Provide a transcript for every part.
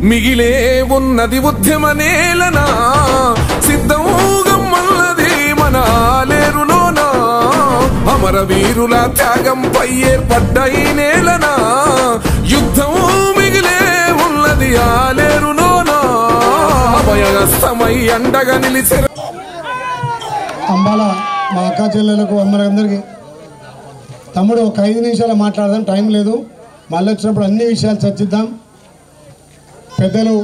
మిగిలే ఉన్నది ఉద్యమ నేలనా సిద్ధంగమ్మన్నది మన లేరులోనా అమరవీరుల త్యాగంపై ఏర్పడ్డ ఈ నేలనా యుద్ధం మిగిలే ఉన్నది ఆలేరులోనా అభయగస్తమై అండగా నిలిచే అంబాల మా అక్క చెల్లెలకు అందరికీ తమ్ముడు ఒక ఐదు నిమిషాలు మాట్లాడదాం టైం లేదు మళ్ళీ వచ్చినప్పుడు అన్ని విషయాలు చర్చిద్దాం పెద్దలు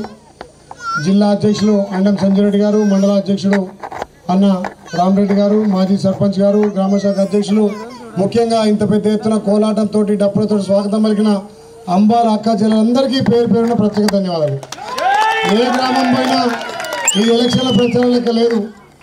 జిల్లా అధ్యక్షులు అండం సంజయ్ రెడ్డి గారు మండల అధ్యక్షుడు అన్న రామరెడ్డి గారు మాజీ సర్పంచ్ గారు గ్రామ శాఖ అధ్యక్షులు ముఖ్యంగా ఇంత పెద్ద ఎత్తున కోలాటంతో డప్పులతో స్వాగతం పలికిన అంబాల అక్క చెల్లెలందరికీ పేరు పేరున ప్రత్యేక ధన్యవాదాలు ఏ గ్రామం పోయినా ఈ ఎలక్షన్ల ప్రచారం లెక్క లేదు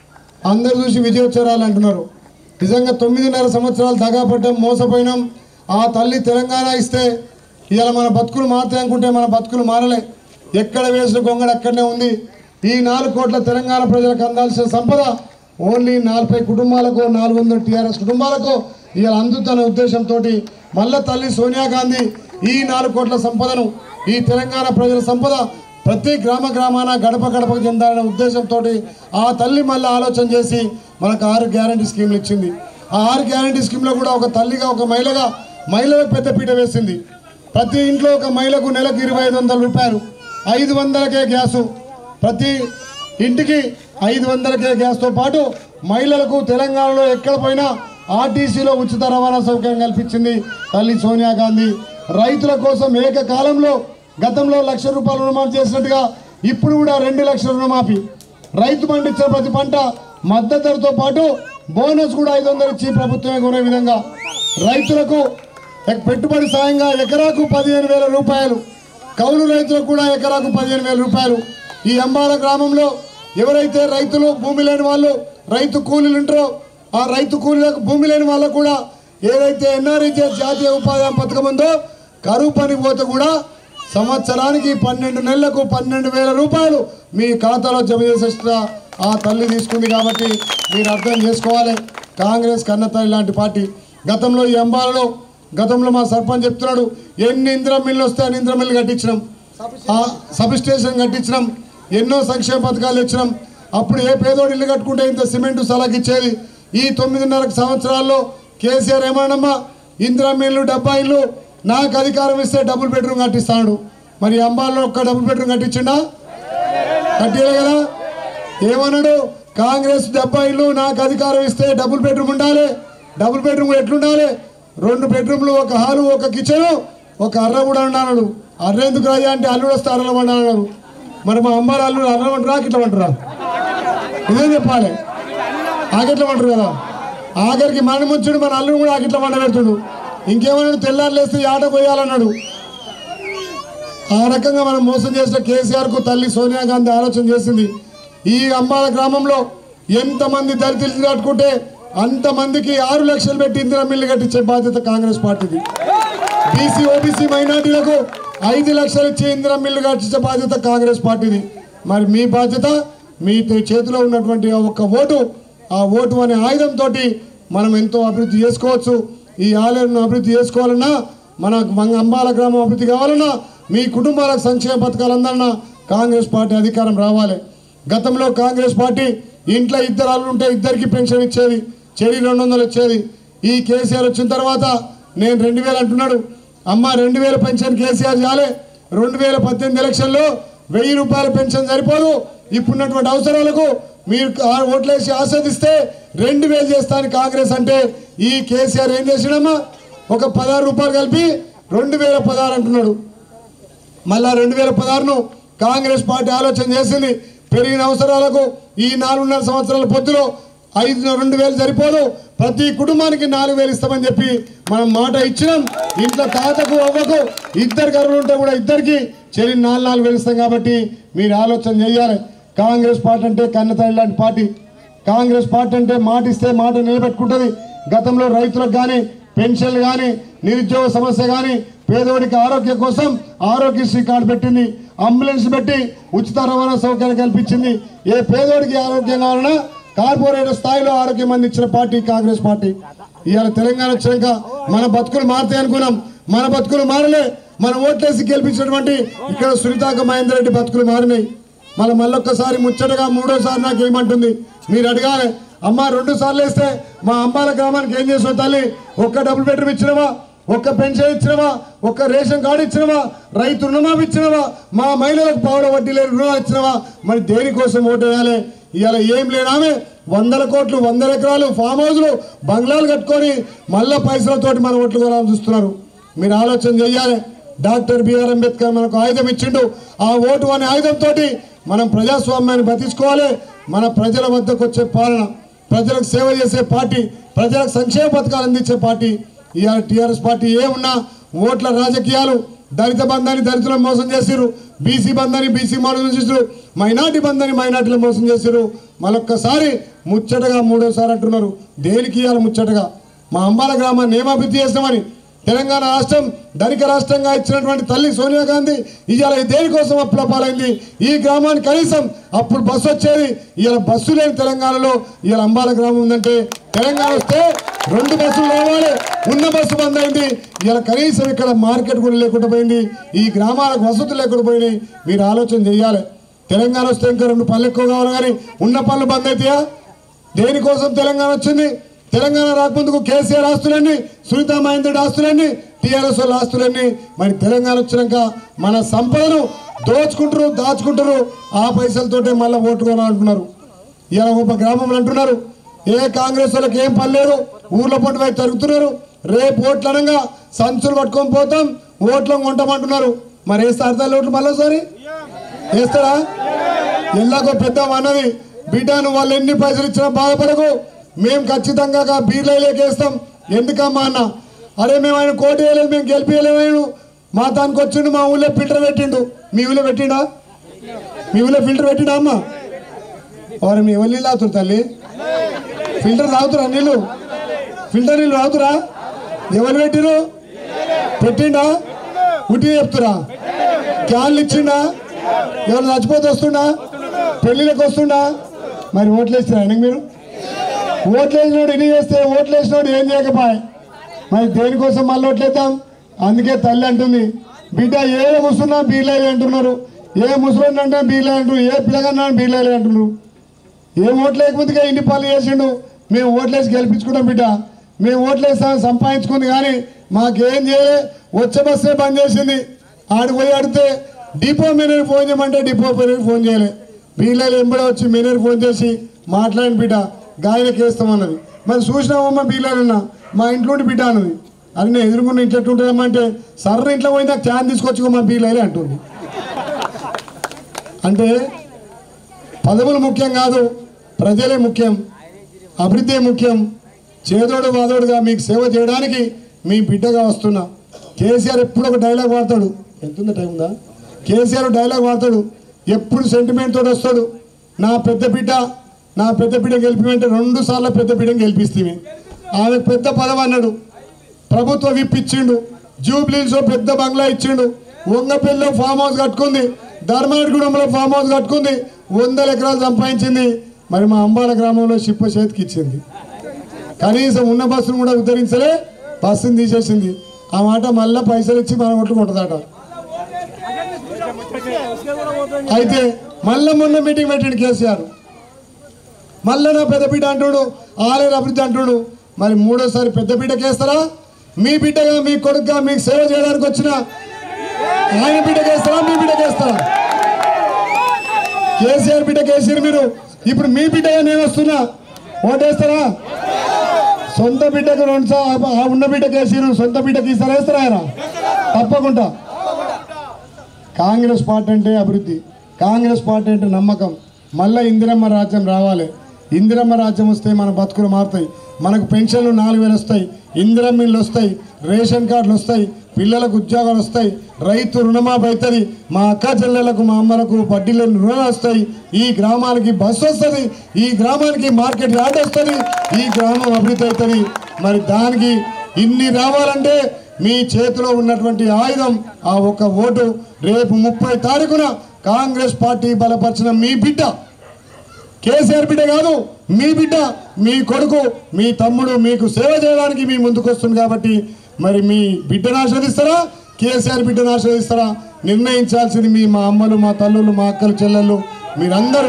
అందరు చూసి విజయోత్సవాలు అంటున్నారు నిజంగా తొమ్మిదిన్నర సంవత్సరాలు దగాపడ్డాం మోసపోయినాం ఆ తల్లి తెలంగాణ ఇస్తే ఇవాళ మన బతుకులు మారుతాయి అనుకుంటే మన బతుకులు మారలే ఎక్కడ వేసిన గొంగడ అక్కడనే ఉంది ఈ నాలుగు కోట్ల తెలంగాణ ప్రజలకు అందాల్సిన సంపద ఓన్లీ నలభై కుటుంబాలకు నాలుగు వందల టీఆర్ఎస్ కుటుంబాలకు ఇవాళ అందుతున్న ఉద్దేశంతో మళ్ళా తల్లి సోనియా గాంధీ ఈ నాలుగు కోట్ల సంపదను ఈ తెలంగాణ ప్రజల సంపద ప్రతి గ్రామ గ్రామాన గడప గడపకు చెందాలనే ఉద్దేశంతో ఆ తల్లి మళ్ళీ ఆలోచన చేసి మనకు ఆరు గ్యారంటీ స్కీమ్లు ఇచ్చింది ఆ ఆరు గ్యారంటీ స్కీమ్లో కూడా ఒక తల్లిగా ఒక మహిళగా మహిళలకు పెద్దపీట వేసింది ప్రతి ఇంట్లో ఒక మహిళకు నెలకు ఇరవై ఐదు వందల రూపాయలు ఐదు వందలకే గ్యాసు ప్రతి ఇంటికి ఐదు వందలకే గ్యాస్తో పాటు మహిళలకు తెలంగాణలో ఎక్కడ పోయినా ఆర్టీసీలో ఉచిత రవాణా సౌకర్యం కల్పించింది తల్లి సోనియా గాంధీ రైతుల కోసం ఏకకాలంలో గతంలో లక్ష రూపాయలు రుణమాఫీ చేసినట్టుగా ఇప్పుడు కూడా రెండు లక్షల రుణమాఫీ రైతు పండించిన ప్రతి పంట మద్దతు ధరతో పాటు బోనస్ కూడా ఐదు వందలు ఇచ్చి ప్రభుత్వమే కొనే విధంగా రైతులకు ఎక్- పెట్టుబడి సాయంగా ఎకరాకు పదిహేను వేల రూపాయలు కౌలు రైతులకు కూడా ఎకరాకు పదిహేను వేల రూపాయలు ఈ అంబాల గ్రామంలో ఎవరైతే రైతులు భూమి లేని వాళ్ళు రైతు కూలీలు ఉంటారో ఆ రైతు కూలీలకు భూమి లేని వాళ్ళకు కూడా ఏదైతే ఎన్ఆర్ఈజే జాతీయ ఉపాధి హామీ పథకం ఉందో కరువు పని పోతే కూడా సంవత్సరానికి పన్నెండు నెలలకు పన్నెండు వేల రూపాయలు మీ ఖాతాలో జమ చేసేట ఆ తల్లి తీసుకుంది కాబట్టి మీరు అర్థం చేసుకోవాలి కాంగ్రెస్ కన్నతల్లి లాంటి పార్టీ గతంలో ఈ అంబాలలో గతంలో మా సర్పంచ్ చెప్తున్నాడు ఎన్ని ఇంద్ర మిల్లు వస్తే అన్ని ఇంద్ర మిల్లు కట్టించినాం ఆ సబ్ స్టేషన్ కట్టించినాం ఎన్నో సంక్షేమ పథకాలు ఇచ్చినాం అప్పుడు ఏ పేదోడు ఇల్లు కట్టుకుంటే ఇంత సిమెంట్ సలాకి ఇచ్చేది ఈ తొమ్మిదిన్నర సంవత్సరాల్లో కేసీఆర్ ఏమన్నమ్మా ఇందిరా మిల్లు డబ్బా ఇల్లు నాకు అధికారం ఇస్తే డబుల్ బెడ్రూమ్ కట్టిస్తాడు మరి అంబాల్లో ఒక్క డబుల్ బెడ్రూమ్ కట్టించిండా కట్టిలే కదా ఏమన్నాడు కాంగ్రెస్ డబ్బా ఇల్లు నాకు అధికారం ఇస్తే డబుల్ బెడ్రూమ్ ఉండాలి డబుల్ బెడ్రూమ్ ఎట్లుండాలి రెండు బెడ్రూమ్లు ఒక హాలు ఒక కిచెన్ ఒక అర్ర కూడా ఉన్నాడు అర్ర ఎందుకు రాజా అంటే అల్లుడు వస్తే అర్రలు అన్నారు మరి మా అమ్మారు అల్లుడు అర్రమంటారా గిట్ల అంటారా ఇదేం చెప్పాలి ఆకెట్ల అంటారు కదా ఆఖరికి మన ముంచుడు మన అల్లుడు కూడా ఆకెట్ల వంట పెడుతుడు ఇంకేమన్నాడు తెల్లారు లేస్తే ఈ ఆట పోయాలన్నాడు ఆ రకంగా మనం మోసం చేసిన కేసీఆర్ కు తల్లి సోనియా గాంధీ ఆలోచన చేసింది ఈ అంబాల గ్రామంలో ఎంతమంది దళితులు కట్టుకుంటే అంతమందికి ఆరు లక్షలు పెట్టి ఇందిరా మిల్లు కట్టించే బాధ్యత కాంగ్రెస్ పార్టీది బీసీ ఓబీసీ మైనార్టీలకు ఐదు లక్షలు ఇచ్చి ఇందిరా మిల్లు కట్టించే బాధ్యత కాంగ్రెస్ పార్టీది మరి మీ బాధ్యత మీ చేతిలో ఉన్నటువంటి ఆ ఒక్క ఓటు ఆ ఓటు అనే ఆయుధంతో మనం ఎంతో అభివృద్ధి చేసుకోవచ్చు ఈ ఆలయాలను అభివృద్ధి చేసుకోవాలన్నా మన మన అంబాల గ్రామం అభివృద్ధి కావాలన్నా మీ కుటుంబాలకు సంక్షేమ పథకాలు అందన్నా కాంగ్రెస్ పార్టీ అధికారం రావాలి గతంలో కాంగ్రెస్ పార్టీ ఇంట్లో ఇద్దరు అల్లు ఉంటే ఇద్దరికి పెన్షన్ ఇచ్చేది చెరి రెండు వందలు ఇచ్చేది ఈ కేసీఆర్ వచ్చిన తర్వాత నేను రెండు వేలు అంటున్నాడు అమ్మ రెండు వేల పెన్షన్ కేసీఆర్ చాలే రెండు వేల పద్దెనిమిది ఎలక్షన్లో వెయ్యి రూపాయల పెన్షన్ సరిపోదు ఇప్పుడున్నటువంటి అవసరాలకు మీరు ఆ ఓట్లేసి ఆస్వాదిస్తే రెండు వేలు చేస్తాను కాంగ్రెస్ అంటే ఈ కేసీఆర్ ఏం చేసినమ్మా ఒక పదహారు రూపాయలు కలిపి రెండు వేల పదహారు అంటున్నాడు మళ్ళా రెండు వేల పదహారును కాంగ్రెస్ పార్టీ ఆలోచన చేసింది పెరిగిన అవసరాలకు ఈ నాలుగున్నర సంవత్సరాల పొద్దులో ఐదు రెండు వేలు సరిపోదు ప్రతి కుటుంబానికి నాలుగు వేలు ఇస్తామని చెప్పి మనం మాట ఇచ్చినాం ఇంట్లో తాతకు అవ్వకు ఇద్దరు కరువులు ఉంటే కూడా ఇద్దరికి చెల్లి నాలుగు నాలుగు వేలు ఇస్తాం కాబట్టి మీరు ఆలోచన చేయాలి కాంగ్రెస్ పార్టీ అంటే కన్నతల్లి లాంటి పార్టీ కాంగ్రెస్ పార్టీ అంటే మాట ఇస్తే మాట నిలబెట్టుకుంటుంది గతంలో రైతులకు కానీ పెన్షన్లు కానీ నిరుద్యోగ సమస్య కానీ పేదోడికి ఆరోగ్యం కోసం ఆరోగ్యశ్రీ కార్డు పెట్టింది అంబులెన్స్ పెట్టి ఉచిత రవాణా సౌకర్యం కల్పించింది ఏ పేదోడికి ఆరోగ్యం కావాలన్నా కార్పొరేటర్ స్థాయిలో ఆరోగ్యం అందించిన పార్టీ కాంగ్రెస్ పార్టీ ఇవాళ తెలంగాణ వచ్చినాక మన బతుకులు మారుతాయి అనుకున్నాం మన బతుకులు మారలే మనం ఓట్లేసి గెలిపించినటువంటి ఇక్కడ సునీతాక మహేందర్ రెడ్డి బతుకులు మారినాయి మళ్ళీ మళ్ళొక్కసారి ముచ్చటగా మూడోసారి నాకు ఏమంటుంది మీరు అడగాలి అమ్మ రెండు సార్లు వేస్తే మా అమ్మాల గ్రామానికి ఏం చేసావు తల్లి ఒక్క డబుల్ బెడ్రూమ్ ఇచ్చినవా ఒక్క పెన్షన్ ఇచ్చినవా ఒక్క రేషన్ కార్డు ఇచ్చినవా రైతు రుణమాఫీ ఇచ్చినవా మా మహిళలకు పావుల వడ్డీ లేని రుణాలు ఇచ్చినవా మరి దేనికోసం ఓటు వేయాలి ఇవాళ ఏం లేనామే వందల కోట్లు వందల ఎకరాలు ఫామ్ హౌస్లు బంగ్లాలు కట్టుకొని మళ్ళా పైసలతోటి మన ఓట్లు కొనాలని చూస్తున్నారు మీరు ఆలోచన చెయ్యాలి డాక్టర్ బిఆర్ అంబేద్కర్ మనకు ఆయుధం ఇచ్చిండు ఆ ఓటు అనే ఆయుధంతో మనం ప్రజాస్వామ్యాన్ని బతికించుకోవాలి మన ప్రజల వద్దకు వచ్చే పాలన ప్రజలకు సేవ చేసే పార్టీ ప్రజలకు సంక్షేమ పథకాలు అందించే పార్టీ ఇవాళ టీఆర్ఎస్ పార్టీ ఏమున్నా ఓట్ల రాజకీయాలు దళిత బంధాన్ని దళితులను మోసం చేసిరు బీసీ బంధాన్ని బీసీ మోసం చేసిరు మైనార్టీ బంధాన్ని మైనార్టీలను మోసం చేసిరు మరొక్కసారి ముచ్చటగా మూడోసారి అంటున్నారు దేనికి ఇవ్వాలి ముచ్చటగా మా అంబాల గ్రామాన్ని ఏమాభివృద్ధి చేస్తామని తెలంగాణ రాష్ట్రం ధనిక రాష్ట్రంగా ఇచ్చినటువంటి తల్లి సోనియా గాంధీ ఇవాళ దేనికోసం అప్పుల పాలైంది ఈ గ్రామానికి కనీసం అప్పుడు బస్సు వచ్చేది ఇవాళ బస్సు లేని తెలంగాణలో ఇవాళ అంబాల గ్రామం ఉందంటే తెలంగాణ వస్తే రెండు బస్సులు రావాలి ఉన్న బస్సు బంద్ అయింది ఇవాళ కనీసం ఇక్కడ మార్కెట్ కూడా లేకుండా పోయింది ఈ గ్రామాలకు వసతులు లేకుండా పోయినాయి మీరు ఆలోచన చేయాలి తెలంగాణ వస్తే ఇంకా రెండు పనులు ఎక్కువ కావాలి కానీ ఉన్న పనులు బంద్ అవుతాయా దేనికోసం తెలంగాణ వచ్చింది తెలంగాణ రాకముందుకు కేసీఆర్ ఆస్తులన్నీ సునీతా మహేంద్రుడి ఆస్తులన్నీ టీఆర్ఎస్ వాళ్ళ ఆస్తులన్నీ మరి తెలంగాణ వచ్చినాక మన సంపదను దోచుకుంటారు దాచుకుంటారు ఆ పైసలతోటే మళ్ళీ ఓటు కొనాలంటున్నారు ఇలా ఒక గ్రామంలో అంటున్నారు ఏ కాంగ్రెస్ వాళ్ళకి ఏం పని లేదు ఊర్లో పొంటి వైపు తరుగుతున్నారు రేపు ఓట్లు అనగా సంచులు పట్టుకొని పోతాం ఓట్లను కొంటామంటున్నారు మరి వేస్తే అర్థాలు ఓట్లు మళ్ళీసారి వేస్తారా ఎల్లాకో పెద్ద అన్నది బిడ్డ నువ్వు వాళ్ళు ఎన్ని పైసలు ఇచ్చినా బాధపడకు మేము ఖచ్చితంగా బీర్లైలేకి వేస్తాం ఎందుకమ్మా అన్న అరే మేము ఆయన కోటి వేయలేదు మేము గెలిపియలేము ఆయన మా దానికి వచ్చిండు మా ఊళ్ళో ఫిల్టర్ పెట్టిండు మీ ఊళ్ళో పెట్టిండా మీ ఊళ్ళో ఫిల్టర్ పెట్టిండా అమ్మా వారు మీ ఎవరు నీళ్ళు తాగుతారు తల్లి ఫిల్టర్ తాగుతురా నీళ్ళు ఫిల్టర్ నీళ్ళు తాగుతురా ఎవరు పెట్టిరు పెట్టిండా ఉట్టి చెప్తురా క్యాన్లు ఇచ్చిండా ఎవరు చచ్చిపోతే వస్తుండా పెళ్లిళ్ళకి వస్తుండా మరి ఓట్లు వేస్తారా ఆయనకి మీరు ఓట్లు వేసినోడు ఇన్ని చేస్తే ఓట్లు వేసినోడు ఏం చేయకపోయా మరి దేనికోసం మళ్ళీ ఓట్లేద్దాం అందుకే తల్లి అంటుంది బిడ్డ ఏ కూర్చున్నా బీర్లేలు అంటున్నారు ఏ ముసలి అంటే బీర్లే అంటున్నారు ఏ పిల్లగన్నా బీర్లేలు అంటున్నారు ఏం ఓట్లు లేకపోతే ఇన్ని పనులు చేసిండు మేము ఓట్లేసి గెలిపించుకుంటాం బిడ్డ మేము ఓట్లేసి సంపాదించుకుంది కానీ మాకేం చేయలే వచ్చే బస్సే బంద్ చేసింది ఆడికి పోయి అడిగితే డిపో మేనేజర్ ఫోన్ చేయమంటే డిపో మేనేజర్ ఫోన్ చేయలే బీర్లలో ఎంబడే వచ్చి మేనేజర్ ఫోన్ చేసి మాట్లాడిన బిడ్డ గాయనకి వేస్తామన్నది మరి చూసినామమ్మ బీర్లన్నా మా ఇంట్లో బిడ్డ అన్నది అది నేను ఎదుర్కొన్న ఇంట్లో ఎట్లుంటుందమ్మా అంటే సర్ర ఇంట్లో పోయి నాకు క్యాన్ తీసుకొచ్చుకో మా బీర్లే అంటుంది అంటే పదవులు ముఖ్యం కాదు ప్రజలే ముఖ్యం అభివృద్ధి ముఖ్యం చేదోడు వాదోడుగా మీకు సేవ చేయడానికి మీ బిడ్డగా వస్తున్నా కేసీఆర్ ఎప్పుడు ఒక డైలాగ్ వాడతాడు ఎంతుందో టైం ఉందా కేసీఆర్ డైలాగ్ వాడతాడు ఎప్పుడు సెంటిమెంట్ తోటి వస్తాడు నా పెద్ద బిడ్డ నా పెద్ద బిడ్డ గెలిపిమంటే రెండు సార్లు పెద్ద బిడ్డను గెలిపిస్తే ఆమె పెద్ద పదవి అన్నాడు ప్రభుత్వ విప్ ఇచ్చిండు జూబ్లీస్ పెద్ద బంగ్లా ఇచ్చిండు వంగపల్లిలో ఫామ్ హౌస్ కట్టుకుంది ధర్మాడిగూడెంలో ఫామ్ హౌస్ కట్టుకుంది వందల ఎకరాలు సంపాదించింది మరి మా అంబాల గ్రామంలో షిప్ప చేతికి ఇచ్చింది కనీసం ఉన్న బస్సును కూడా ఉద్ధరించలే బస్సును తీసేసింది ఆ మాట మళ్ళా పైసలు ఇచ్చి మనం కొట్టుకుంటుందట అయితే మళ్ళా మొన్న మీటింగ్ పెట్టిండు కేసీఆర్ మళ్ళా నా పెద్ద బిడ్డ అంటుడు ఆలయ అభివృద్ధి అంటుడు మరి మూడోసారి పెద్ద బిడ్డకి వేస్తారా మీ బిడ్డగా మీ కొడుకుగా మీకు సేవ చేయడానికి వచ్చిన ఆయన బిడ్డకి వేస్తారా మీ బిడ్డకి వేస్తారా కేసీఆర్ బిడ్డకి వేసారు మీరు ఇప్పుడు మీ బిడ్డగా నేను వస్తున్నా ఓటేస్తారా సొంత బిడ్డకు రెండు సా- ఆ ఉన్న బిడ్డకి వేసిరు సొంత బిడ్డకి ఈసారి వేస్తారా ఆయన తప్పకుండా కాంగ్రెస్ పార్టీ అంటే అభివృద్ధి కాంగ్రెస్ పార్టీ అంటే నమ్మకం మళ్ళీ ఇందిరమ్మ రాజ్యం రావాలి ఇందిరమ్మ రాజ్యం వస్తే మన బతుకులు మారుతాయి మనకు పెన్షన్లు నాలుగు వేలు వస్తాయి ఇందిరమ్మ ఇల్లు వస్తాయి రేషన్ కార్డులు వస్తాయి పిల్లలకు ఉద్యోగాలు వస్తాయి రైతు రుణమాఫీ అవుతుంది మా అక్క చెల్లెలకు మా అమ్మలకు వడ్డీలేని రుణాలు వస్తాయి ఈ గ్రామానికి బస్సు వస్తుంది ఈ గ్రామానికి మార్కెట్ యార్డ్ వస్తుంది ఈ గ్రామం అభివృద్ధి అవుతుంది మరి దానికి ఇన్ని రావాలంటే మీ చేతిలో ఉన్నటువంటి ఆయుధం ఆ ఒక్క ఓటు రేపు ముప్పై తారీఖున కాంగ్రెస్ పార్టీ బలపరిచిన మీ బిడ్డ కేసీఆర్ బిడ్డ కాదు మీ బిడ్డ మీ కొడుకు మీ తమ్ముడు మీకు సేవ చేయడానికి మీ ముందుకు వస్తుంది కాబట్టి మరి మీ బిడ్డను ఆస్వాదిస్తారా కేసీఆర్ బిడ్డను ఆశ్రయిస్తారా నిర్ణయించాల్సింది మీ మా అమ్మలు మా తల్లులు మా అక్కలు చెల్లెళ్ళు మీరందరూ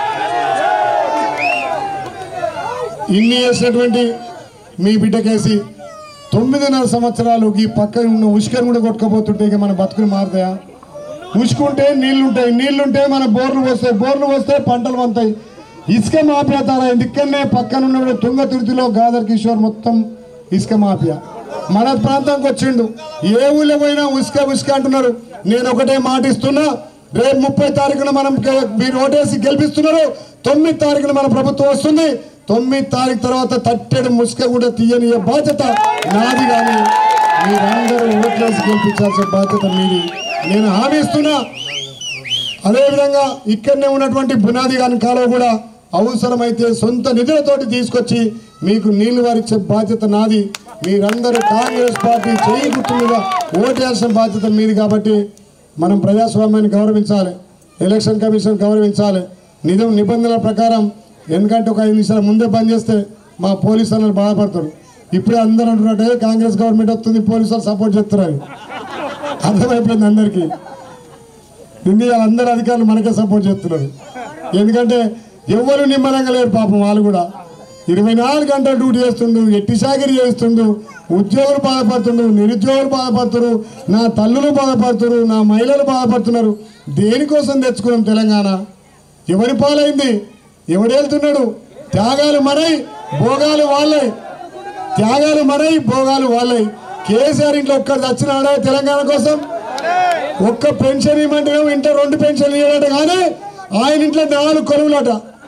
ఇన్ని చేసినటువంటి మీ బిడ్డకేసి తొమ్మిదిన్నర సంవత్సరాలు ఈ పక్కన ఉన్న ఉష్కని కూడా కొట్టుకపోతుంటే ఇక మన బతుకులు మారుతాయా ఉసుకుంటే నీళ్లుంటాయి నీళ్లుంటే మన బోర్లు వస్తాయి బోర్లు వస్తే పంటలు వంతాయి ఇసుక మాఫియా తారా ఇక్కడనే పక్కన ఉన్న తుంగ తుర్తిలో గాదర్ కిషోర్ మొత్తం ఇసుక మాఫియా మన ప్రాంతానికి వచ్చిండు ఏ ఊళ్ళో పోయినా ఉసుక ఉసుక అంటున్నారు నేను ఒకటే మాట ఇస్తున్నా రేపు ముప్పై తారీఖున మనం గె- మీరు ఓటేసి గెలిపిస్తున్నారు తొమ్మిది తారీఖున మన ప్రభుత్వం వస్తుంది తొమ్మిది తారీఖు తర్వాత తట్టెడు ముసుక కూడా తీయని బాధ్యత నాది కానీ మీరందరూ ఓట్లేసి గెలిపించాల్సిన బాధ్యత మీది నేను హామీ ఇస్తున్నా అదేవిధంగా ఇక్కడనే ఉన్నటువంటి బునాది గాని కాలువ కూడా అవసరమైతే సొంత నిధులతోటి తీసుకొచ్చి మీకు నీళ్లు వారిచ్చే బాధ్యత నాది మీరందరూ కాంగ్రెస్ పార్టీ చేయి గుర్తు మీద ఓటేయాల్సిన బాధ్యత మీది కాబట్టి మనం ప్రజాస్వామ్యాన్ని గౌరవించాలి ఎలక్షన్ కమిషన్ గౌరవించాలి నిజం నిబంధనల ప్రకారం ఎందుకంటే ఒక ఐదు నిమిషాల ముందే బంద్ చేస్తే మా పోలీసు వాళ్ళు బాధపడతారు ఇప్పుడే అందరూ అంటున్నట్టే కాంగ్రెస్ గవర్నమెంట్ వస్తుంది పోలీసు వాళ్ళు సపోర్ట్ చేస్తున్నారు అర్థమైపోయింది అందరికీ ఇండియా అందరు అధికారులు మనకే సపోర్ట్ చేస్తున్నారు ఎందుకంటే ఎవరు నిమ్మలంగా లేరు పాపం వాళ్ళు కూడా ఇరవై నాలుగు గంటలు డ్యూటీ చేస్తుండు ఎట్టి సాగిరి చేస్తుండు ఉద్యోగులు బాధపడుతుండు నిరుద్యోగులు బాధపడుతున్నారు నా తల్లులు బాధపడుతున్నారు నా మహిళలు బాధపడుతున్నారు దేనికోసం తెచ్చుకున్నాం తెలంగాణ ఎవరి పాలైంది ఎవడేళ్తున్నాడు త్యాగాలు మనై భోగాలు వాళ్ళై త్యాగాలు మనై భోగాలు వాళ్ళై కేసీఆర్ ఇంట్లో ఒక్కడు చచ్చినాడా తెలంగాణ కోసం ఒక్క పెన్షన్ ఇవ్వమంటే ఇంట్లో రెండు పెన్షన్లు ఇవ్వడట కానీ ఆయన ఇంట్లో నాలుగు కొలువులట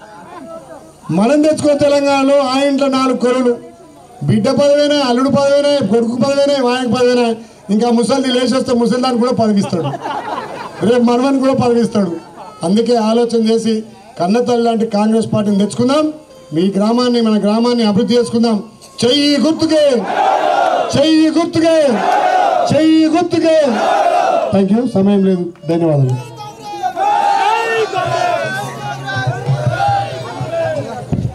మనం తెచ్చుకున్న తెలంగాణలో ఆయన ఇంట్లో నాలుగు కొలువులు బిడ్డ పదవేనా అల్లుడు పదవేనా కొడుకు పదవేనా ఆయనకు పదవేనా ఇంకా ముసలిది లేచేస్తే ముసలిదాన్ని కూడా పదవిస్తాడు రేపు మనవని కూడా పదవిస్తాడు అందుకే ఆలోచన చేసి కన్నతల్లి లాంటి కాంగ్రెస్ పార్టీని తెచ్చుకుందాం మీ గ్రామాన్ని మన గ్రామాన్ని అభివృద్ధి చేసుకుందాం చెయ్యి గుర్తుకే చెయ్యి గుర్తుకే చెయ్యి గుర్తుకే థ్యాంక్ యూ సమయం లేదు ధన్యవాదాలు